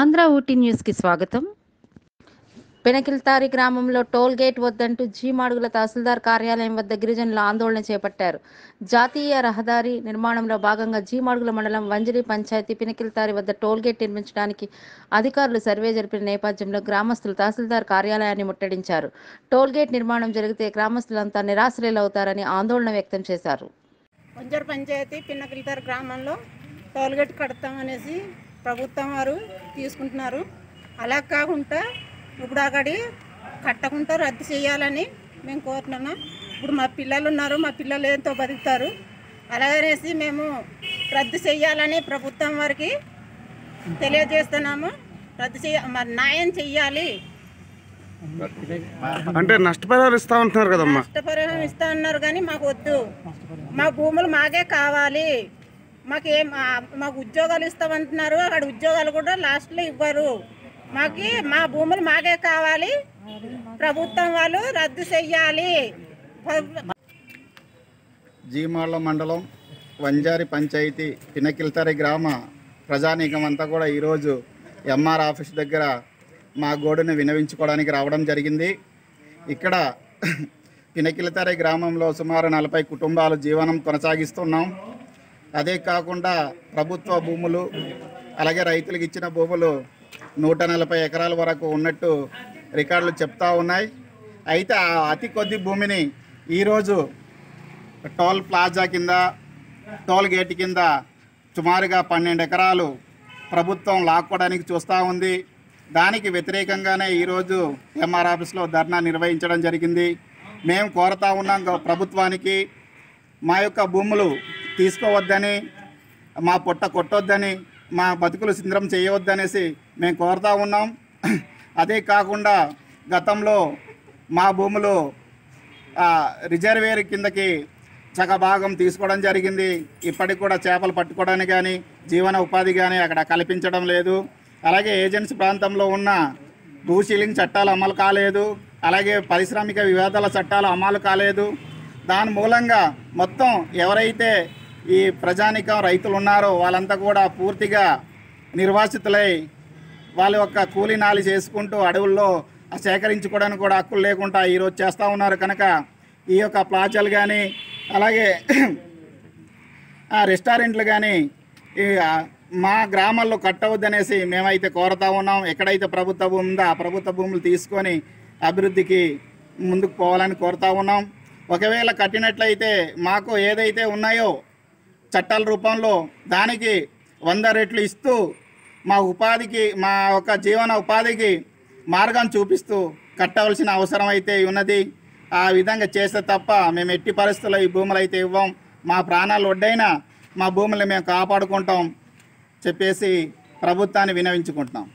ఆంధ్ర ఊటీ న్యూస్కి స్వాగతం పెనకిల్తారి గ్రామంలో టోల్ గేట్ వద్దంటూ జీమాడుగుల తహసీల్దార్ కార్యాలయం వద్ద గిరిజనులు ఆందోళన చేపట్టారు జాతీయ రహదారి నిర్మాణంలో భాగంగా జీమాడుగుల మండలం వంజరి పంచాయతీ పినకిల్తారి వద్ద టోల్ గేట్ నిర్మించడానికి అధికారులు సర్వే జరిపిన నేపథ్యంలో గ్రామస్తులు తహసీల్దార్ కార్యాలయాన్ని ముట్టడించారు టోల్ గేట్ నిర్మాణం జరిగితే గ్రామస్తులంతా నిరాశ్రయులవుతారని ఆందోళన వ్యక్తం చేశారు వంజర్ పంచాయతీ పిన్నకిల్తార్ గ్రామంలో టోల్గేట్ కడతామనేసి ప్రభుత్వం వారు తీసుకుంటున్నారు అలా కాకుండా ఇప్పుడు అక్కడి కట్టకుండా రద్దు చేయాలని మేము కోరుతున్నాం ఇప్పుడు మా పిల్లలు ఉన్నారు మా పిల్లలు ఎంతో బతుకుతారు అలాగనేసి మేము రద్దు చేయాలని ప్రభుత్వం వారికి తెలియజేస్తున్నాము రద్దు చేయ మరి న్యాయం చెయ్యాలి అంటే నష్టపరిహారం ఇస్తా ఉంటున్నారు కదమ్మా నష్టపరిహారం ఇస్తా అన్నారు కానీ మాకు వద్దు మా భూములు మాకే కావాలి మాకు ఏం ఆ- మాకు ఉద్యోగాలు ఇస్తామంటున్నారు అక్కడ ఉద్యోగాలు కూడా లాస్ట్లో ఇవ్వరు మాకి మా భూములు మాకే కావాలి ప్రభుత్వం వాళ్ళు రద్దు చెయ్యాలి జీమాళ్ళ మండలం వంజారి పంచాయతీ పినకిల్తరి గ్రామ ప్రజానీకం అంతా కూడా ఈరోజు ఎంఆర్ ఆఫీస్ దగ్గర మా గోడుని వినవించుకోవడానికి రావడం జరిగింది ఇక్కడ పినకిల్తరి గ్రామంలో సుమారు నలభై కుటుంబాలు జీవనం కొనసాగిస్తున్నాం అదే కాకుండా ప్రభుత్వ భూములు అలాగే రైతులకు ఇచ్చిన భూములు నూట నలభై ఎకరాల వరకు ఉన్నట్టు రికార్డులు చెప్తా ఉన్నాయి అయితే ఆ అతి కొద్ది భూమిని ఈరోజు టోల్ ప్లాజా కింద టోల్ గేట్ కింద సుమారుగా పన్నెండు ఎకరాలు ప్రభుత్వం లాక్కోవడానికి చూస్తూ ఉంది దానికి వ్యతిరేకంగానే ఈరోజు ఎంఆర్ ఆఫీస్లో ధర్నా నిర్వహించడం జరిగింది మేము కోరుతా ఉన్నాం గ- ప్రభుత్వానికి మా యొక్క భూములు తీసుకోవద్దని మా పొట్ట కొట్టొద్దని మా బతుకులు సింద్రం చేయవద్దనేసి మేము కోరుతా ఉన్నాం అదే కాకుండా గతంలో మా భూములు ఆ, రిజర్వేర్ కిందకి సగభాగం తీసుకోవడం జరిగింది ఇప్పటికి కూడా చేపలు పట్టుకోవడానికి కానీ జీవన ఉపాధి కానీ అక్కడ కల్పించడం లేదు అలాగే ఏజెన్సీ ప్రాంతంలో ఉన్న భూశీలింగ్ చట్టాలు అమలు కాలేదు అలాగే పారిశ్రామిక వివాదాల చట్టాలు అమలు కాలేదు దాని మూలంగా మొత్తం ఎవరైతే ఈ ప్రజానికం రైతులు ఉన్నారో వాళ్ళంతా కూడా పూర్తిగా నిర్వాసితులై వాళ్ళ యొక్క కూలీ నాలి చేసుకుంటూ అడవుల్లో సేకరించుకోవడానికి కూడా హక్కులు లేకుండా ఈరోజు చేస్తూ ఉన్నారు కనుక ఈ యొక్క ప్లాజాలు కానీ అలాగే ఆ రెస్టారెంట్లు కానీ ఈ ఆ, మా గ్రామాల్లో కట్టవద్దనేసి మేమైతే కోరుతా ఉన్నాం ఎక్కడైతే ప్రభుత్వ భూమి ఉందో ఆ ప్రభుత్వ భూములు తీసుకొని అభివృద్ధికి ముందుకు పోవాలని కోరుతా ఉన్నాం ఒకవేళ కట్టినట్లయితే మాకు ఏదైతే ఉన్నాయో చట్టాల రూపంలో దానికి వంద రెట్లు ఇస్తూ మా ఉపాధికి మా యొక్క జీవన ఉపాధికి మార్గం చూపిస్తూ కట్టవలసిన అవసరం అయితే ఉన్నది ఆ విధంగా చేస్తే తప్ప మేము ఎట్టి పరిస్థితుల్లో ఈ భూములు అయితే ఇవ్వం మా ప్రాణాలు ఒడ్డైనా మా భూముల్ని మేము కాపాడుకుంటాం చెప్పేసి ప్రభుత్వాన్ని వినవించుకుంటున్నాం